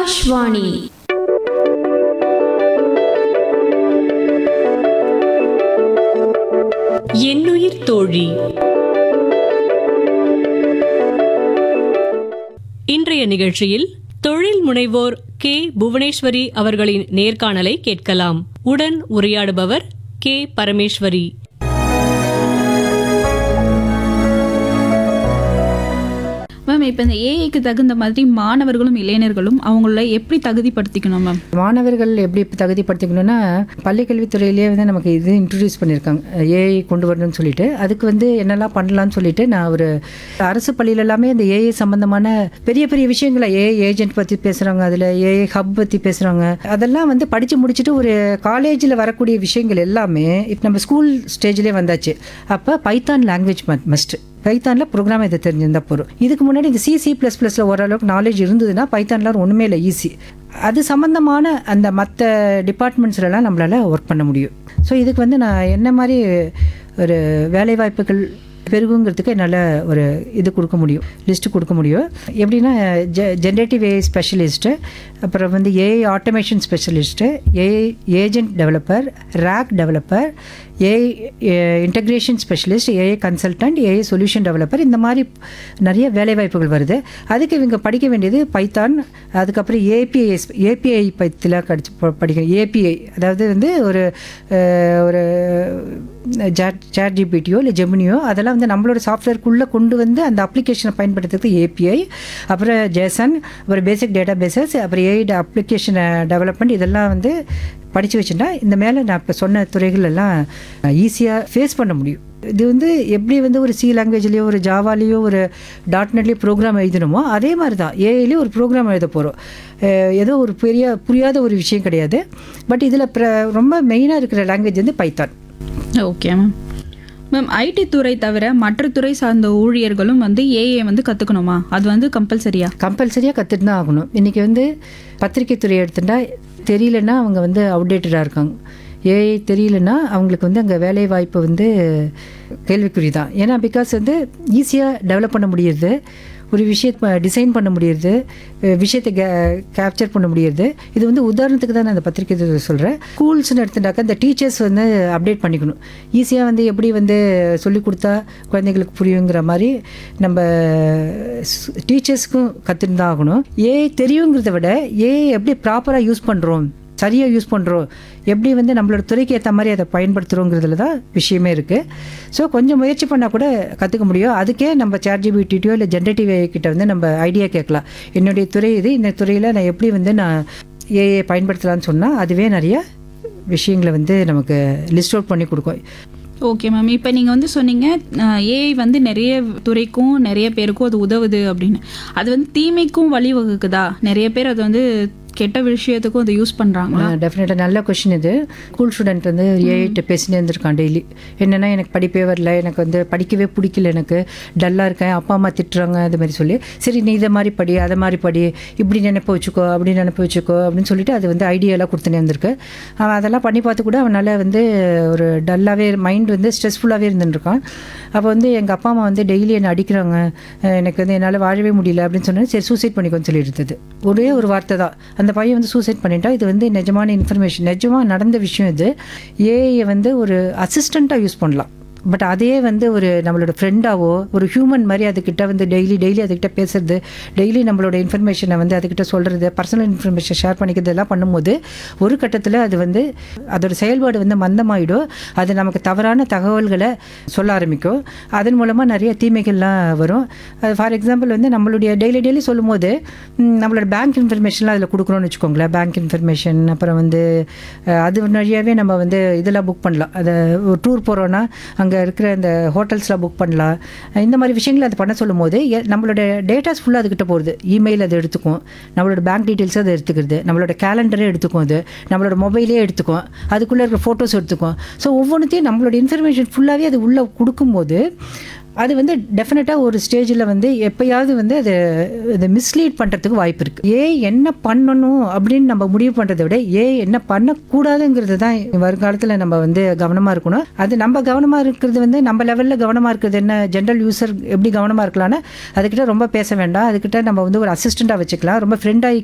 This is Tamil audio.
ஆகாஷ்வாணி என்னுயிர் தோழி இன்றைய நிகழ்ச்சியில் தொழில் முனைவோர் கே புவனேஸ்வரி அவர்களின் நேர்காணலை கேட்கலாம் உடன் உரையாடுபவர் கே பரமேஸ்வரி மேம் இப்போ இந்த ஏஐக்கு தகுந்த மாதிரி மாணவர்களும் இளைஞர்களும் அவங்கள எப்படி தகுதிப்படுத்திக்கணும் மேம் மாணவர்கள் எப்படி தகுதிப்படுத்திக்கணும்னா பள்ளிக்கல்வித்துறையிலேயே வந்து நமக்கு இது இன்ட்ரடியூஸ் பண்ணியிருக்காங்க ஏஐ கொண்டு வரணும்னு சொல்லிட்டு அதுக்கு வந்து என்னெல்லாம் பண்ணலாம்னு சொல்லிட்டு நான் ஒரு அரசு பள்ளியில எல்லாமே இந்த ஏஐ சம்பந்தமான பெரிய பெரிய விஷயங்களை ஏஐ ஏஜென்ட் பற்றி பேசுகிறாங்க அதில் ஏஐ ஹப் பற்றி பேசுகிறாங்க அதெல்லாம் வந்து படித்து முடிச்சுட்டு ஒரு காலேஜில் வரக்கூடிய விஷயங்கள் எல்லாமே இப்போ நம்ம ஸ்கூல் ஸ்டேஜ்லேயே வந்தாச்சு அப்போ பைத்தான் லாங்குவேஜ் மஸ்ட் பைத்தானில் ப்ரோக்ராம் இதை தெரிஞ்சிருந்தா போதும் இதுக்கு முன்னாடி இந்த சிசி ப்ளஸ் ப்ளஸில் ஓரளவுக்கு நாலேஜ் இருந்ததுன்னா பைத்தான்லாம் ஒன்றுமே இல்லை ஈஸி அது சம்மந்தமான அந்த மற்ற டிபார்ட்மெண்ட்ஸ்லலாம் நம்மளால் ஒர்க் பண்ண முடியும் ஸோ இதுக்கு வந்து நான் என்ன மாதிரி ஒரு வேலைவாய்ப்புகள் பெருகுங்கிறதுக்கு என்னால் ஒரு இது கொடுக்க முடியும் லிஸ்ட்டு கொடுக்க முடியும் எப்படின்னா ஜெ ஜென்ரேட்டிவ் ஏஐ ஸ்பெஷலிஸ்ட்டு அப்புறம் வந்து AI automation specialist AI agent developer RAG developer AI integration specialist AI consultant AI solution developer இந்த மாதிரி நிறைய வேலைவாய்ப்புகள் வருது அதுக்கு இவங்க படிக்க வேண்டியது பைத்தான் அதுக்கப்புறம் ஏபிஐ ஏபிஐ பற்றில கடிச்சு ப- படிக்கணும் ஏபிஐ அதாவது வந்து ஒரு அஹ், ஒரு ஜாட் சேட் ஜிபிடியோ இல்லை ஜெமினியோ அதெல்லாம் வந்து நம்மளோட சாஃப்ட்வேர்க்குள்ளே கொண்டு வந்து அந்த அப்ளிகேஷனை பயன்படுத்துறதுக்கு ஏபிஐ அப்புறம் ஜேசன் அப்புறம் பேசிக் டேட்டா பேசஸ் அப்புறம் ஏஐ அப்ளிகேஷன் டெவலப்மெண்ட் இதெல்லாம் வந்து படித்து வச்சுட்டா இந்த மேலே நான் இப்போ சொன்ன துறைகள் எல்லாம் ஈஸியாக ஃபேஸ் பண்ண முடியும் இது வந்து எப்படி வந்து ஒரு சி லாங்குவேஜ்லேயோ ஒரு ஜாவாலேயோ ஒரு டாட் நெட்லேயோ ப்ரோக்ராம் எழுதணுமோ அதே மாதிரி தான் ஏஐலேயே ஒரு ப்ரோக்ராம் எழுத போகிறோம் ஏதோ ஒரு பெரிய புரியாத ஒரு விஷயம் கிடையாது பட் இதில் ரொம்ப மெயினாக இருக்கிற லாங்குவேஜ் வந்து Python okay ma'am ma'am IT துறை தவிர மற்ற துறை சார்ந்த ஊழியர்களும் வந்து ஏஐ வந்து கற்றுக்கணுமா அது வந்து கம்பல்சரியா கம்பல்சரியாக கற்றுட்டு தான் ஆகணும் இன்றைக்கி வந்து பத்திரிக்கை துறை எடுத்துட்டா தெரியலன்னா அவங்க வந்து அவுடேட்டடாக இருக்காங்க ஏஐ தெரியலன்னா அவங்களுக்கு வந்து அங்கே வேலை வாய்ப்பு வந்து கேள்விக்குறி தான் ஏன்னா பிகாஸ் வந்து ஈஸியாக டெவலப் பண்ண முடியுது ஒரு விஷயத்தை டிசைன் பண்ண முடியுது அஹ் விஷயத்தை கேப்சர் பண்ண முடியுது இது வந்து உதாரணத்துக்கு தான் நான் இந்த பத்திரிக்கை துறை சொல்கிறேன் ஸ்கூல்ஸ்னு எடுத்துட்டாக்கா இந்த டீச்சர்ஸ் வந்து அப்டேட் பண்ணிக்கணும் ஈஸியாக வந்து எப்படி வந்து சொல்லி கொடுத்தா குழந்தைங்களுக்கு புரியுங்கிற மாதிரி நம்ம டீச்சர்ஸ்க்கும் கற்றுட்டு தான் ஆகணும் ஏ தெரியுங்கிறத விட ஏ எப்படி ப்ராப்பராக யூஸ் பண்ணுறோம் சரியாக யூஸ் பண்ணுறோம் எப்படி வந்து நம்மளோட துறைக்கு ஏற்ற மாதிரி அதை பயன்படுத்துகிறோங்கிறதுல தான் விஷயமே இருக்குது ஸோ கொஞ்சம் முயற்சி பண்ணால் கூட கற்றுக்க முடியும் அதுக்கே நம்ம சார்ஜிபிடிட்டியோ இல்லை ஜென்ரேட்டிவ் கிட்ட வந்து நம்ம ஐடியா கேட்கலாம் என்னுடைய துறை இது இந்த துறையில் நான் எப்படி வந்து நான் ஏஐ பயன்படுத்தலாம்னு சொன்னால் அதுவே நிறைய விஷயங்களை வந்து நமக்கு லிஸ்ட் அவுட் பண்ணி கொடுக்கும் ஓகே மேம் இப்போ நீங்கள் வந்து சொன்னீங்க ஏஐ வந்து நிறைய துறைக்கும் நிறைய பேருக்கும் அது உதவுது அப்படின்னு அது வந்து தீமைக்கும் வழிவகுக்குதா நிறைய பேர் அது வந்து கெட்ட விஷயத்துக்கும் அதை யூஸ் பண்ணுறாங்களா டெஃபினட்டாக நல்ல கொஷின் இது ஸ்கூல் ஸ்டூடெண்ட் வந்து ஏஐட்ட பேசினே இருந்திருக்கான் டெய்லி என்னென்னா எனக்கு படிப்பே வரல எனக்கு வந்து படிக்கவே பிடிக்கல எனக்கு டல்லாக இருக்கேன் அப்பா அம்மா திட்டுறாங்க அது மாதிரி சொல்லி சரி நீ இதை மாதிரி படி அதை மாதிரி படி இப்படி நினைப்பு வச்சுக்கோ அப்படி நினைப்பு வச்சுக்கோ அப்படின்னு சொல்லிட்டு அது வந்து ஐடியாலாம் கொடுத்துனே இருந்திருக்கு அவன் அதெல்லாம் பண்ணி பார்த்து கூட அவனால் வந்து ஒரு டல்லாகவே மைண்ட் வந்து ஸ்ட்ரெஸ்ஃபுல்லாகவே இருந்துருக்கான் அப்போ வந்து எங்கள் அப்பா அம்மா வந்து டெய்லி என்னை அடிக்கிறாங்க அஹ் எனக்கு வந்து என்னால் வாழவே முடியல அப்படின்னு சொன்னேன் சரி சூசைட் பண்ணிக்கோன்னு சொல்லி இருந்தது ஒரே ஒரு வார்த்தை தான் அந்த பையன் வந்து சூசைட் பண்ணிட்டா இது வந்து நிஜமான இன்ஃபர்மேஷன் நிஜமாக நடந்த விஷயம் இது ஏஐ வந்து ஒரு அசிஸ்டண்ட்டாக யூஸ் பண்ணலாம் பட் அதே வந்து ஒரு நம்மளோட ஃப்ரெண்டாவோ ஒரு ஹியூமன் மாதிரி அதுக்கிட்ட வந்து டெய்லி டெய்லி அதுக்கிட்ட பேசுறது டெய்லி நம்மளோட இன்ஃபர்மேஷனை வந்து அதுக்கிட்ட சொல்கிறது பர்சனல் இன்ஃபர்மேஷன் ஷேர் பண்ணிக்கிறது எல்லாம் பண்ணும்போது ஒரு கட்டத்தில் அது வந்து அதோட செயல்பாடு வந்து மந்தமாயிடும் அது நமக்கு தவறான தகவல்களை சொல்ல ஆரம்பிக்கும் அதன் மூலமாக நிறைய தீமைகள்லாம் வரும் அது ஃபார் எக்ஸாம்பிள் வந்து நம்மளுடைய டெய்லி டெய்லி சொல்லும்போது ம், நம்மளோட பேங்க் இன்ஃபர்மேஷன்லாம் அதில் கொடுக்குறோன்னு வச்சுக்கோங்களேன் பேங்க் இன்ஃபர்மேஷன் அப்புறம் வந்து அஹ், அது வழியாகவே நம்ம வந்து இதெல்லாம் புக் பண்ணலாம் அதை ஒரு டூர் போகிறோன்னா அங்கே இருக்கிற இந்த ஹோட்டல்ஸ்லாம் புக் பண்ணலாம் அஹ், இந்த மாதிரி விஷயங்களை அது பண்ண சொல்லும் போது எ- நம்மளோட டேட்டாஸ் ஃபுல்லாக அதுக்கிட்ட போகுது இமெயில் அது எடுத்துக்கும் நம்மளோட பேங்க் டீட்டெயில்ஸ் அதை எடுத்துக்கிறது நம்மளோட கேலண்டரே எடுத்துக்கும் அது நம்மளோட மொபைலே எடுத்துக்கும் அதுக்குள்ளே இருக்கிற ஃபோட்டோஸ் எடுத்துக்கும் ஸோ ஒவ்வொன்றுத்தையும் நம்மளோட இன்ஃபர்மேஷன் ஃபுல்லாகவே அது உள்ளே கொடுக்கும்போது அது வந்து டெஃபினட்டாக ஒரு ஸ்டேஜில் வந்து எப்பயாவது வந்து அது அதை மிஸ்லீட் பண்ணுறதுக்கு வாய்ப்பு இருக்குது ஏ என்ன பண்ணணும் அப்படின்னு நம்ம முடிவு பண்ணுறதை விட ஏ என்ன பண்ணக்கூடாதுங்கிறது தான் வருங்காலத்தில் நம்ம வந்து கவனமாக இருக்கணும் அது நம்ம கவனமாக இருக்கிறது வந்து நம்ம லெவலில் கவனமாக இருக்கிறது என்ன ஜென்ரல் யூசர் எப்படி கவனமாக இருக்கலாம்னா அதுக்கிட்ட ரொம்ப பேச வேண்டாம் அதுக்கிட்ட நம்ம வந்து ஒரு அசிஸ்டண்ட்டாக வச்சுக்கலாம் ரொம்ப ஃப்ரெண்டாகி